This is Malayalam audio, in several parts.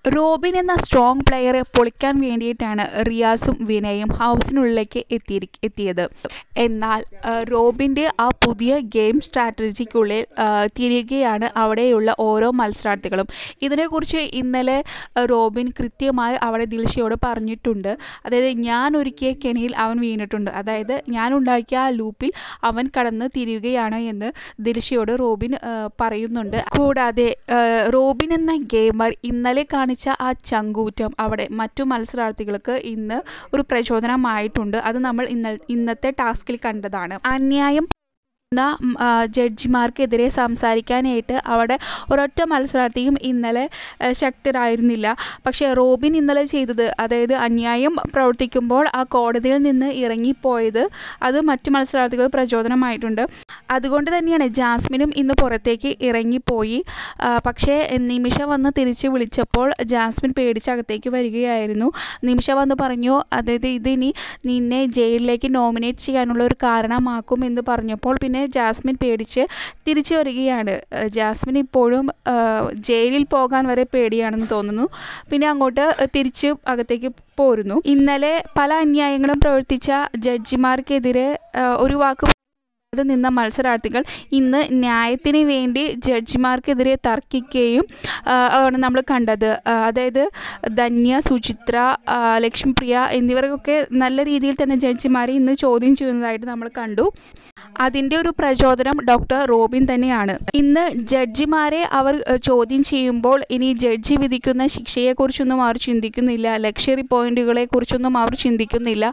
റോബിൻ എന്ന സ്ട്രോങ് പ്ലെയറെ പൊളിക്കാൻ വേണ്ടിയിട്ടാണ് റിയാസും വിനയും ഹൗസിനുള്ളിലേക്ക് എത്തി എത്തിയത് എന്നാൽ ആ, റോബിൻ്റെ ആ പുതിയ ഗെയിം സ്ട്രാറ്റജിക്കുള്ളിൽ ആ, തിരികെയാണ് അവിടെയുള്ള ഓരോ മത്സരാർത്ഥികളും ഇതിനെക്കുറിച്ച് ഇന്നലെ ആ, റോബിൻ കൃത്യമായി അവിടെ ദിൽഷയോട് പറഞ്ഞിട്ടുണ്ട് അതായത് ഞാൻ ഒരുക്കിയ കെണിയിൽ അവൻ വീണിട്ടുണ്ട് അതായത് ഞാൻ ഉണ്ടാക്കിയ ആ ലൂപ്പിൽ അവൻ കടന്ന് തിരിയുകയാണ് എന്ന് ദിൽഷയോട് റോബിൻ ആ, പറയുന്നുണ്ട് കൂടാതെ ആ, റോബിൻ എന്ന ഗെയിമർ ഇന്നലെ കാണിച്ച ആ ചങ്കൂറ്റം അവിടെ മറ്റു മത്സരാർത്ഥികൾക്ക് ഇന്ന് ഒരു പ്രചോദനമായിട്ടുണ്ട് അത് നമ്മൾ ഇന്ന ഇന്നത്തെ ടാസ്കിൽ കണ്ടതാണ് അന്യായം ന്ന, ഉം, ആ, ജഡ്ജിമാർക്കെതിരെ സംസാരിക്കാനായിട്ട് അവിടെ ഒരൊറ്റ മത്സരാർത്ഥിയും ഇന്നലെ ആ, ശക്തരായിരുന്നില്ല പക്ഷേ റോബിൻ ഇന്നലെ ചെയ്തത് അതായത് അന്യായം പ്രവർത്തിക്കുമ്പോൾ ആ കോടതിയിൽ നിന്ന് ഇറങ്ങിപ്പോയത് അത് മറ്റു മത്സരാർത്ഥികൾ പ്രചോദനമായിട്ടുണ്ട് അതുകൊണ്ട് തന്നെയാണ് ജാസ്മിനും ഇന്ന് പുറത്തേക്ക് ഇറങ്ങിപ്പോയി ആ, പക്ഷേ നിമിഷ വന്ന് തിരിച്ച് വിളിച്ചപ്പോൾ ജാസ്മിൻ പേടിച്ചകത്തേക്ക് വരികയായിരുന്നു നിമിഷ വന്ന് പറഞ്ഞു അതായത് ഇതിനി നിന്നെ ജയിലിലേക്ക് നോമിനേറ്റ് ചെയ്യാനുള്ള ഒരു കാരണമാക്കും എന്ന് പറഞ്ഞപ്പോൾ പിന്നെ ജാസ്മിൻ പേടിച്ച് തിരിച്ചു വരികയാണ് ആ, ജാസ്മിൻ ഇപ്പോഴും ആ, ജയിലിൽ പോകാൻ വരെ പേടിയാണെന്ന് തോന്നുന്നു പിന്നെ അങ്ങോട്ട് തിരിച്ച് അകത്തേക്ക് പോരുന്നു ഇന്നലെ പല അന്യായങ്ങളും പ്രവർത്തിച്ച ജഡ്ജിമാർക്കെതിരെ ആ, ഒരു വാക്ക് അത് നിന്ന മത്സരാർത്ഥികൾ ഇന്ന് ന്യായത്തിന് വേണ്ടി ജഡ്ജിമാർക്കെതിരെ തർക്കിക്കുകയും ആ, ആണ് നമ്മൾ കണ്ടത് ആ, അതായത് ധന്യ സുചിത്ര ആ, ലക്ഷ്മിപ്രിയ എന്നിവർക്കൊക്കെ നല്ല രീതിയിൽ തന്നെ ജഡ്ജിമാരെ ഇന്ന് ചോദ്യം ചെയ്യുന്നതായിട്ട് നമ്മൾ കണ്ടു അതിൻ്റെ ഒരു പ്രചോദനം ഡോക്ടർ റോബിൻ തന്നെയാണ് ഇന്ന് ജഡ്ജിമാരെ അവർ ഏഹ്, ചോദ്യം ചെയ്യുമ്പോൾ ഇനി ജഡ്ജി വിധിക്കുന്ന ശിക്ഷയെക്കുറിച്ചൊന്നും അവർ ചിന്തിക്കുന്നില്ല ലക്ഷറി പോയിന്റുകളെ കുറിച്ചൊന്നും അവർ ചിന്തിക്കുന്നില്ല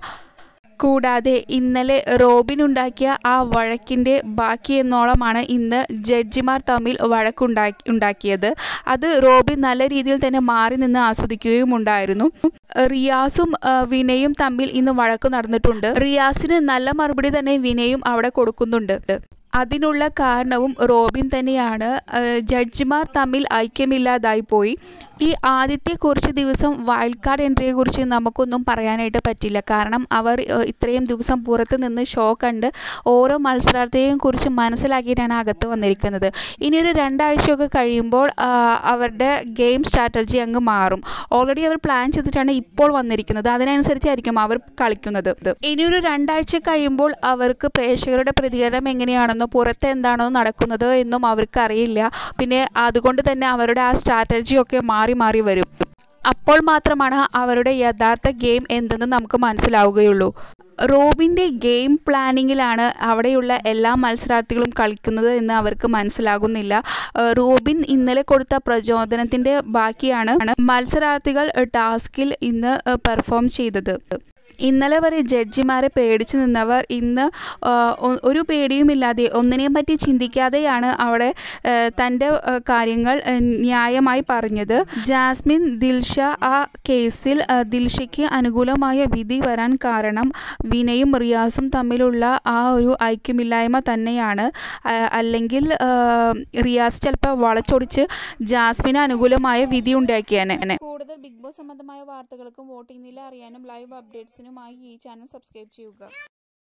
കൂടാതെ ഇന്നലെ റോബിൻ ഉണ്ടാക്കിയ ആ വഴക്കിൻ്റെ ബാക്കി എന്നോളമാണ് ഇന്ന് ജഡ്ജിമാർ തമ്മിൽ വഴക്കുണ്ടാക്കി ഉണ്ടാക്കിയത് അത് റോബിൻ നല്ല രീതിയിൽ തന്നെ മാറി നിന്ന് ആസ്വദിക്കുകയും ഉണ്ടായിരുന്നു റിയാസും ആ, വിനയും തമ്മിൽ ഇന്ന് വഴക്ക് നടന്നിട്ടുണ്ട് റിയാസിന് നല്ല മറുപടി തന്നെ വിനയും അവിടെ കൊടുക്കുന്നുണ്ട് അതിനുള്ള കാരണവും റോബിൻ തന്നെയാണ് ആ, ജഡ്ജിമാർ തമ്മിൽ ഐക്യമില്ലാതായി പോയി ഈ ആദ്യത്തെ കുറച്ച് ദിവസം വൈൽഡ് കാർഡ് എൻട്രിയെ കുറിച്ച് നമുക്കൊന്നും പറയാനായിട്ട് പറ്റില്ല കാരണം അവർ ആ, ഇത്രയും ദിവസം പുറത്ത് നിന്ന് ഷോ കണ്ട് ഓരോ മത്സരാർത്ഥിയെയും കുറിച്ച് മനസ്സിലാക്കിയിട്ടാണ് അകത്ത് വന്നിരിക്കുന്നത് ഇനി ഒരു രണ്ടാഴ്ചയൊക്കെ കഴിയുമ്പോൾ ആ, അവരുടെ ഗെയിം സ്ട്രാറ്റജി അങ്ങ് മാറും ഓൾറെഡി അവർ പ്ലാൻ ചെയ്തിട്ടാണ് ഇപ്പോൾ വന്നിരിക്കുന്നത് അതിനനുസരിച്ചായിരിക്കും അവർ കളിക്കുന്നത് ഇനി ഒരു രണ്ടാഴ്ച കഴിയുമ്പോൾ അവർക്ക് പ്രേക്ഷകരുടെ പ്രതികരണം എങ്ങനെയാണെന്നോ പുറത്ത് എന്താണോ നടക്കുന്നത് എന്നും അവർക്ക് അറിയില്ല പിന്നെ അതുകൊണ്ട് തന്നെ അവരുടെ ആ സ്ട്രാറ്റജിയൊക്കെ മാറി മാറി വരും അപ്പോൾ മാത്രമാണ് അവരുടെ യഥാർത്ഥ ഗെയിം എന്തെന്ന് നമുക്ക് മനസ്സിലാവുകയുള്ളൂ റോബിൻ്റെ ഗെയിം പ്ലാനിങ്ങിലാണ് അവിടെയുള്ള എല്ലാ മത്സരാർത്ഥികളും കളിക്കുന്നത് എന്ന് അവർക്ക് മനസ്സിലാകുന്നില്ല ഏഹ് റോബിൻ ഇന്നലെ കൊടുത്ത പ്രചോദനത്തിൻ്റെ ബാക്കിയാണ് മത്സരാർത്ഥികൾ ടാസ്കിൽ ഇന്ന് പെർഫോം ചെയ്തത് ഇന്നലെ വരെ ജഡ്ജിമാരെ പേടിച്ചു നിന്നവർ ഇന്ന് ആ, ഒ- ഒരു പേടിയുമില്ലാതെ ഒന്നിനെയും പറ്റി ചിന്തിക്കാതെയാണ് അവിടെ ആ, തൻ്റെ ആ, കാര്യങ്ങൾ ആ, ന്യായമായി പറഞ്ഞത് ജാസ്മിൻ ദിൽഷ ആ കേസിൽ ആ, ദിൽഷയ്ക്ക് അനുകൂലമായ വിധി വരാൻ കാരണം വിനയും റിയാസും തമ്മിലുള്ള ആ ഒരു ഐക്യമില്ലായ്മ തന്നെയാണ് ആ, അല്ലെങ്കിൽ ആ, റിയാസ് ചിലപ്പോൾ വളച്ചൊടിച്ച് ജാസ്മിന് അനുകൂലമായ വിധി ഉണ്ടാക്കിയേനെ കൂടുതൽ ബിഗ് ബോസ് സംബന്ധമായ വാർത്തകൾക്കും വോട്ടിംഗ് നില അറിയാനും ലൈവ് അപ്ഡേറ്റ്സിനുമായി ഈ ചാനൽ സബ്സ്ക്രൈബ് ചെയ്യുക